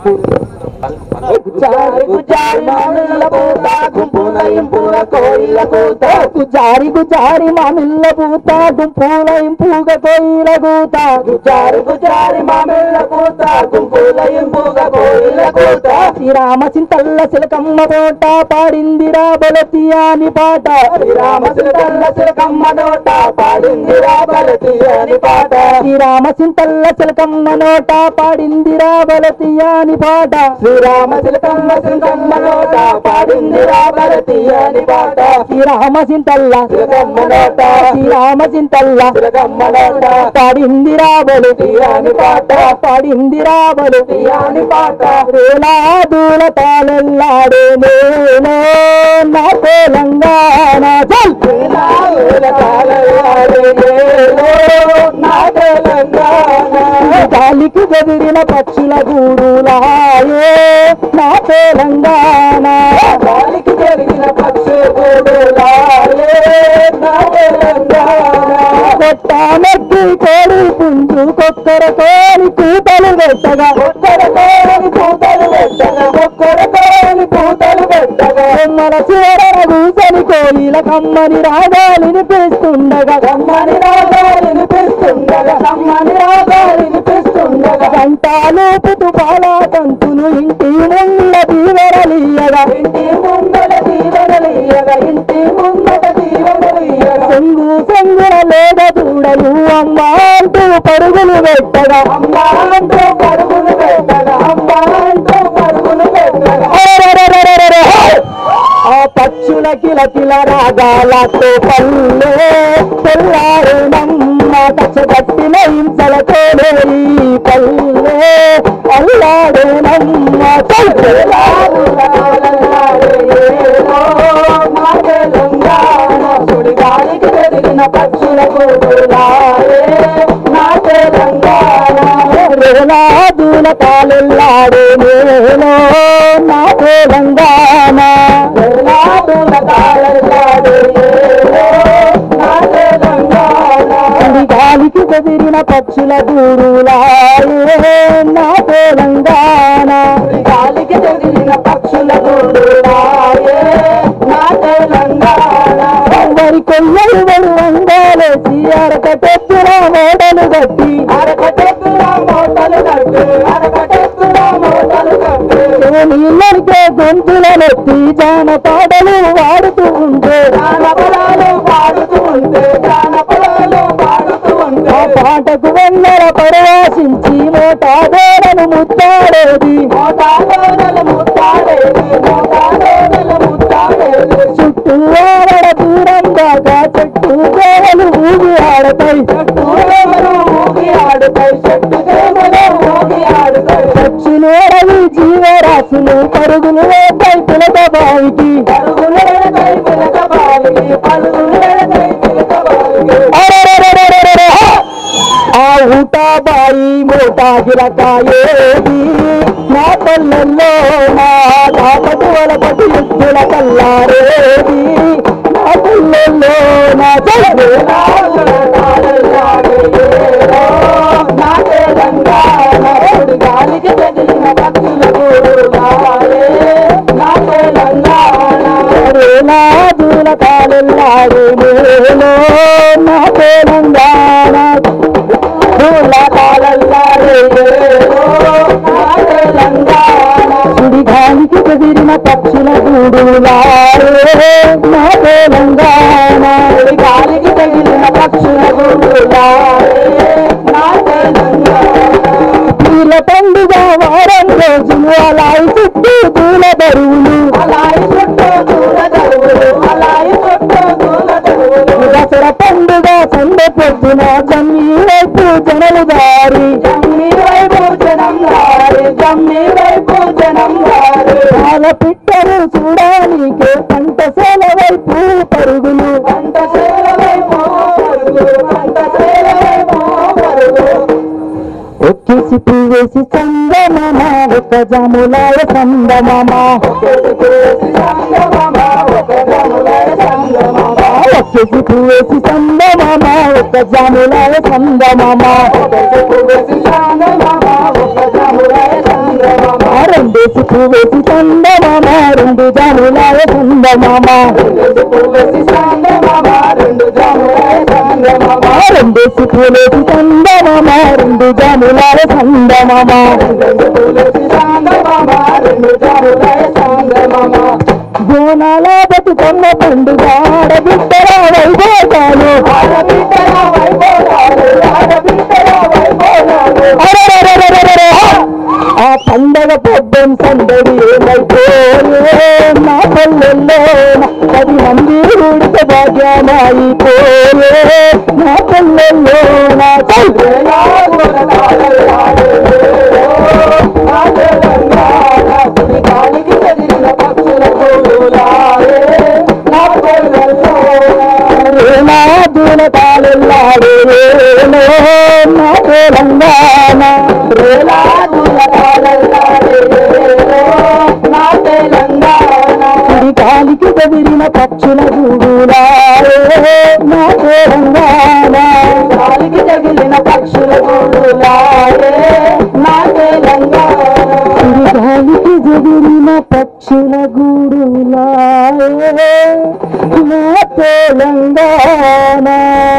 గుజారి గుజారి మామిళ్ళ పూత గుంపుల ఇంపుల కోయిల కూత గుజారి గుజారి మామిళ్ళ పూత గుంపుల ఇంపుగ కోయిల కూత గుజారి గుజారి మామిళ్ళ పూత గుంపుల ఇంపుగ కోయిల కూత శ్రీరామ చింతల్ల సిలకమ్మ తోట పాడిందిరా బలతియాని పాట శ్రీరామ చింతల్ల సిలకమ్మ తోట పాడిందిరా బలతియాని పాట శ్రీరామ చింతల్ల సిలకమ్మ నోట పాడిందిరా బలతియాని పాట శ్రీరామ సిలకమ్మ సిలకమ్మ నోట పాడిందిరా బలతియాని పాట శ్రీరామ చింతల్ల సిలకమ్మ నోట శ్రీరామ చింతల్ల సిలకమ్మ నోట పాడిందిరా బలతియాని పాట పాడిందిరా బలతియాని పాట వేలాదుల తాళెల్లాడే నేను నా తెలంగాణ చల్ వేలాదుల తాళెల్లాడే నేను నా తెలంగాణ గాలికి బెదిరిన పక్షుల గూడులాయే నా తెలంగాణ గాలికి బెదిరిన పక్షుల గూడులాయే నా తెలంగాణ కొట్ట మెట్టి కోడి పుంజు కొక్కర కోడి కూతలు పెట్టగా కొక్కర కోడి కూతలు పెట్టగా కొక్కర కోడి కూతలు పెట్టగా బొమ్మల చీరన కూసని కోయిల కమ్మని రాగాలిని పిస్తుండగా కమ్మని రాగాలిని పిస్తుండగా కమ్మని రాగాలిని పిస్తుండగా గంటాలు పుతుపాల తంతులు ఇంటి ముందల దీవెరలియగా ఇంటి ముందల దీవెరలియగా ఇంటి ముందల దీవెరలియగా సంగు సంగుల లేద దూడలు అమ్మ అంటూ పరుగులు పెట్టగా అమ్మ అంటూ పరుగులు పెట్టగా అమ్మ అంటూ పరుగులు పెట్టగా ఆ పచ్చుల కిలకిల రాగాలతో పల్లె తెల్లారు నమ్మ కచ్చగట్టిన హింసలతో ఈ పల్లె అల్లాడు నమ్మ సుడిగాలికి పెరిగిన పక్షుల కూతులారే నా తెలంగాణ వేలాదుల కాలెల్లాడే నేను నా తెలంగాణ వేలాదుల కాలెల్లాడే నేను నా తెలంగాణ గాలికి బెదిరిన పక్షుల దూరులాయే నా తెలంగాణ గాలికి బెదిరిన పక్షుల దూరులాయే నా తెలంగాణ వరి కొయ్యలు వరి వంగాలేసి అరకటెత్తున మోడలు గట్టి అరకటెత్తున మోటలు గట్టి అరకటెత్తున మోటలు గట్టి నీళ్ళనికే గొంతుల నెత్తి జానపాడలు వాడుతూ ఉంటే జానపదాలు పాడుతూ ఉంటే జానపదాలు పాడుతూ ఉంటే ఆ పాటకు వెన్నెల పరవాసించి మోటాదోరను ముత్తాడేది మోటాదోరలు ముత్తాడేది మోటాదోరలు ముత్తాడేది చుట్టూ ఆవడ దూరం దాకా చెట్టు దేవలు ఊగి ఆడతాయి చెట్టు దేవలు ఊగి ఆడతాయి చెట్టు దేవలు ఊగి ఆడతాయి పక్షులు అడవి జీవరాశులు పరుగులు వేస్తాయి పిలక బావికి పరుగులు వేస్తాయి పిలక బావికి పరుగులు వేస్తాయి పిలక బావికి ఆ ఊటాబాయి మోటా గిరకాయేది నా పల్లెల్లో నా దాపటి వలపటి యుద్ధుల కల్లారేది నా పల్లెల్లో నా నా తెలంగాణ గాలికి బెదిరిన భక్తుల గూడులారే నా తెలంగాణ వేలాదుల కాలెల్లాడు నేను నా తెలంగాణ పూల కాలెల్లాడు నా తెలంగాణ సుడిగాలికి బెదిరిన పక్షుల గూడులారే నా తెలంగాణ గాలికి తగిలిన పక్షుల గూడులారే నా తెలంగాణ పూల పండుగ వారం రోజులు అలాయి చుట్టూ దూల బరువులు అలాయి చుట్టూ దూల దరువులు అలాయి చుట్టూ దూల దరువులు దసరా పండుగ సండే పొద్దున జమ్మి వైపు జనలు దారి జమ్మి వైపు జనం దారి జమ్మి వైపు జనం దారి పాల పిట్టలు చూడడానికి పంట సేల వైపు పరుగులు పంట సేల వైపు పరుగులు పంట సేల వైపు పరుగులు ఒక్కేసి పువ్వేసి చందమామ ఒక జాములాయ చందమామ ఒక్కేసి పువ్వేసి చందమామ ఒక జాములాయ చందమామ రెండేసి పువ్వేసి చందమామ రెండు జాములాయ చందమామ పువ్వేసి చందమామ రెండు జాములాయ చందమామ రెండేసి పూలేసి చందమామ రెండు జాములాయ చందమామ రెండు పువ్వేసి చందమామ రెండు జాములాయ చందమామ బోనాల బతుకమ్మ పండుగ ఆడబిడ్డల వైభోగాలు ఆడబిడ్డల వైభోగాలు ఆడబిడ్డల వైభోగాలు అరెరెరెరెరెరె! ఆ పండగ పబ్బం సందడి ఏమైపోయే నా పల్లెల్లో పది మంది ఊడిత భాగ్యమైపోయే నా పల్లెల్లో నా పల్లె నా దూల తాళెల్లాడే నా తెలంగాణ కుడి కాలికి బెదిరిన పక్షుల గూడులాడే నా తెలంగాణ తగిలిన పక్షుల గూడులాడే నా తెలంగాణ కుడి కాలికి బెదిరిన పక్షుల గూడులాడే నా తెలంగాణ